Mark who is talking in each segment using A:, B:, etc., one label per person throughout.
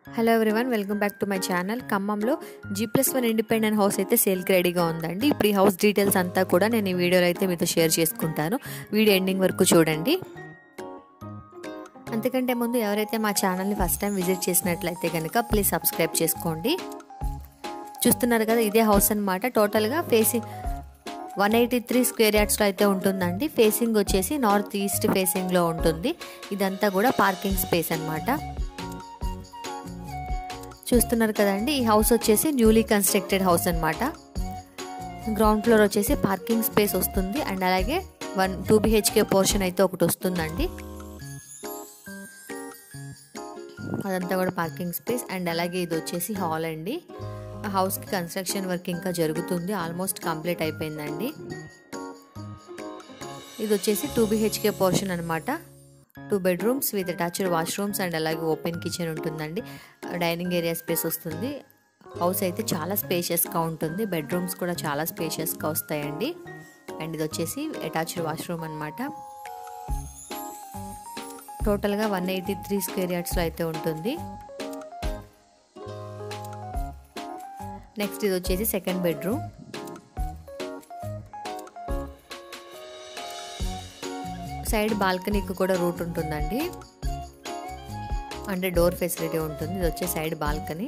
A: hello everyone welcome back to my channel ఖమ్మంలో G plus one independent house అయితే సేల్కి రెడీగా ఉందండి ఇప్పుడు ఈ హౌస్ డీటెయిల్స్ అంతా కూడా నేను ఈ వీడియోలో అయితే మీతో షేర్ చేసుకుంటాను వీడియో ఎండింగ్ వరకు చూడండి అంతకంటే ముందు ఎవరైతే మా ఛానల్ని ఫస్ట్ టైం విజిట్ చేసినట్లయితే కనుక ప్లీజ్ సబ్స్క్రైబ్ చేసుకోండి చూస్తున్నారు కదా ఇదే హౌస్ అనమాట టోటల్గా facing one eighty three square యార్డ్స్లో అయితే ఉంటుందండి ఫేసింగ్ వచ్చేసి నార్త్ ఈస్ట్ ఫేసింగ్లో ఉంటుంది ఇదంతా కూడా పార్కింగ్ స్పేస్ అనమాట చూస్తున్నారు కదండి ఈ హౌస్ వచ్చేసి న్యూలీ కన్స్ట్రక్టెడ్ హౌస్ అనమాట గ్రౌండ్ ఫ్లోర్ వచ్చేసి పార్కింగ్ స్పేస్ వస్తుంది అండ్ అలాగే వన్ టూ బిహెచ్కే పోర్షన్ అయితే ఒకటి వస్తుందండి అదంతా కూడా పార్కింగ్ స్పేస్ అండ్ అలాగే ఇది వచ్చేసి హాల్ అండి హౌస్కి కన్స్ట్రక్షన్ వర్క్ ఇంకా జరుగుతుంది ఆల్మోస్ట్ కంప్లీట్ అయిపోయిందండి ఇది వచ్చేసి టూ బిహెచ్కే పోర్షన్ అనమాట two bedrooms with attached washrooms and అలాగే ఓపెన్ కిచెన్ ఉంటుందండి డైనింగ్ ఏరియా స్పేస్ వస్తుంది హౌస్ అయితే చాలా స్పేషియస్గా ఉంటుంది బెడ్రూమ్స్ కూడా చాలా స్పేషియస్గా వస్తాయండి అండ్ ఇది వచ్చేసి అటాచ్డ్ వాష్రూమ్ అనమాట టోటల్గా వన్ ఎయిటీ త్రీ స్క్వేర్ యార్డ్స్లో అయితే ఉంటుంది నెక్స్ట్ ఇది వచ్చేసి సెకండ్ బెడ్రూమ్ సైడ్ బాల్కనీకి కూడా రూట్ ఉంటుందండి అంటే డోర్ ఫెసిలిటీ ఉంటుంది ఇది వచ్చే సైడ్ బాల్కనీ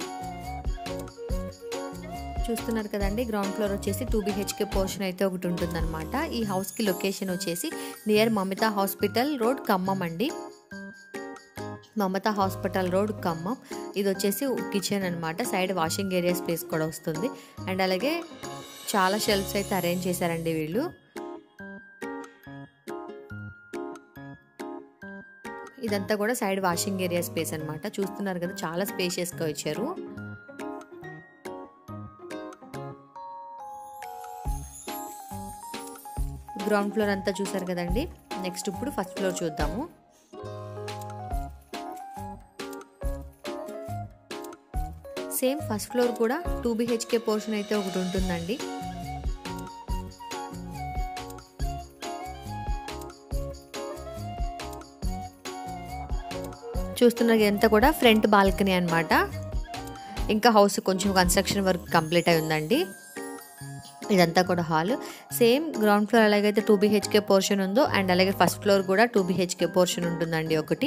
A: చూస్తున్నారు కదండి గ్రౌండ్ ఫ్లోర్ వచ్చేసి టూ బిహెచ్కే పోర్షన్ అయితే ఒకటి ఉంటుందన్నమాట ఈ హౌస్కి లొకేషన్ వచ్చేసి near Mamita hospital road Khammam అండి మమతా హాస్పిటల్ రోడ్ ఖమ్మం ఇది వచ్చేసి కిచెన్ అనమాట సైడ్ వాషింగ్ ఏరియా స్పేస్ కూడా వస్తుంది అండ్ అలాగే చాలా షెల్ఫ్స్ అయితే అరేంజ్ చేశారండి వీళ్ళు ఇదంతా కూడా సైడ్ వాషింగ్ ఏరియా స్పేస్ అనమాట చూస్తున్నారు కదా చాలా స్పేషియస్గా ఇచ్చారు గ్రౌండ్ ఫ్లోర్ అంతా చూసారు కదండి నెక్స్ట్ ఇప్పుడు ఫస్ట్ ఫ్లోర్ చూద్దాము సేమ్ ఫస్ట్ ఫ్లోర్ కూడా టూ బిహెచ్కే పోర్షన్ అయితే ఒకటి ఉంటుందండి చూస్తున్న ఎంత కూడా ఫ్రంట్ బాల్కనీ అనమాట ఇంకా హౌస్ కొంచెం కన్స్ట్రక్షన్ వర్క్ కంప్లీట్ అయి ఉందండి ఇదంతా కూడా హాల్ సేమ్ గ్రౌండ్ ఫ్లోర్ ఎలాగైతే టూ బిహెచ్కే పోర్షన్ ఉందో అండ్ అలాగే ఫస్ట్ ఫ్లోర్ కూడా టూ బిహెచ్కే పోర్షన్ ఉంటుందండి ఒకటి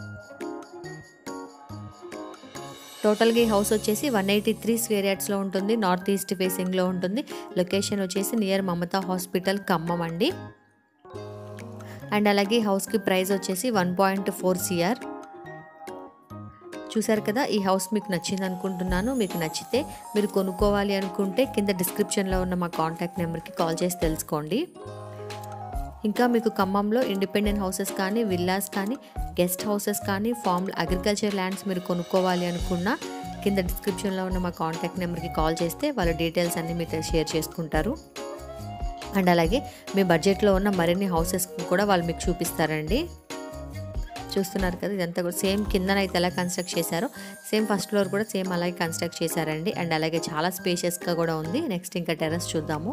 A: టోటల్గా ఈ హౌస్ వచ్చేసి వన్ ఎయిటీ త్రీ స్క్వేర్ యార్డ్స్లో ఉంటుంది నార్త్ ఈస్ట్ ఫేసింగ్లో ఉంటుంది లొకేషన్ వచ్చేసి నియర్ మమతా హాస్పిటల్ ఖమ్మం అండి అండ్ అలాగే హౌస్కి ప్రైస్ వచ్చేసి వన్ పాయింట్ ఫోర్ సిఆర్ చూసారు కదా ఈ హౌస్ మీకు నచ్చింది అనుకుంటున్నాను మీకు నచ్చితే మీరు కొనుక్కోవాలి అనుకుంటే కింద డిస్క్రిప్షన్లో ఉన్న మా కాంటాక్ట్ నెంబర్కి కాల్ చేసి తెలుసుకోండి ఇంకా మీకు ఖమ్మంలో ఇండిపెండెంట్ హౌసెస్ కానీ విల్లాస్ కానీ గెస్ట్ హౌసెస్ కానీ ఫార్మ్ అగ్రికల్చర్ ల్యాండ్స్ మీరు కొనుక్కోవాలి అనుకున్నా కింద డిస్క్రిప్షన్లో ఉన్న మా కాంటాక్ట్ నెంబర్కి కాల్ చేస్తే వాళ్ళ డీటెయిల్స్ అన్నీ మీతో షేర్ చేసుకుంటారు అండ్ అలాగే మీ బడ్జెట్లో ఉన్న మరిన్ని హౌసెస్ కూడా వాళ్ళు మీకు చూపిస్తారండి చూస్తున్నారు కదా ఇదంతా కూడా సేమ్ కిందనైతే ఎలా కన్స్ట్రక్ట్ చేశారో సేమ్ ఫస్ట్ ఫ్లోర్ కూడా సేమ్ అలాగే కన్స్ట్రక్ట్ చేశారండి అండ్ అలాగే చాలా స్పేషియస్గా కూడా ఉంది నెక్స్ట్ ఇంకా టెర్రస్ చూద్దాము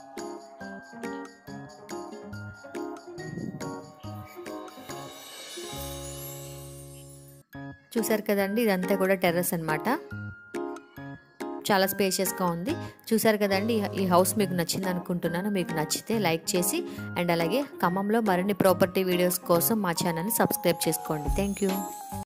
A: చూసారు కదండి ఇదంతా కూడా టెర్రస్ అనమాట చాలా స్పేషియస్గా ఉంది చూసారు కదండి ఈ హౌస్ మీకు నచ్చింది అనుకుంటున్నాను మీకు నచ్చితే లైక్ చేసి అండ్ అలాగే ఖమ్మంలో మరిన్ని ప్రాపర్టీ వీడియోస్ కోసం మా ఛానల్ని సబ్స్క్రైబ్ చేసుకోండి థ్యాంక్ యూ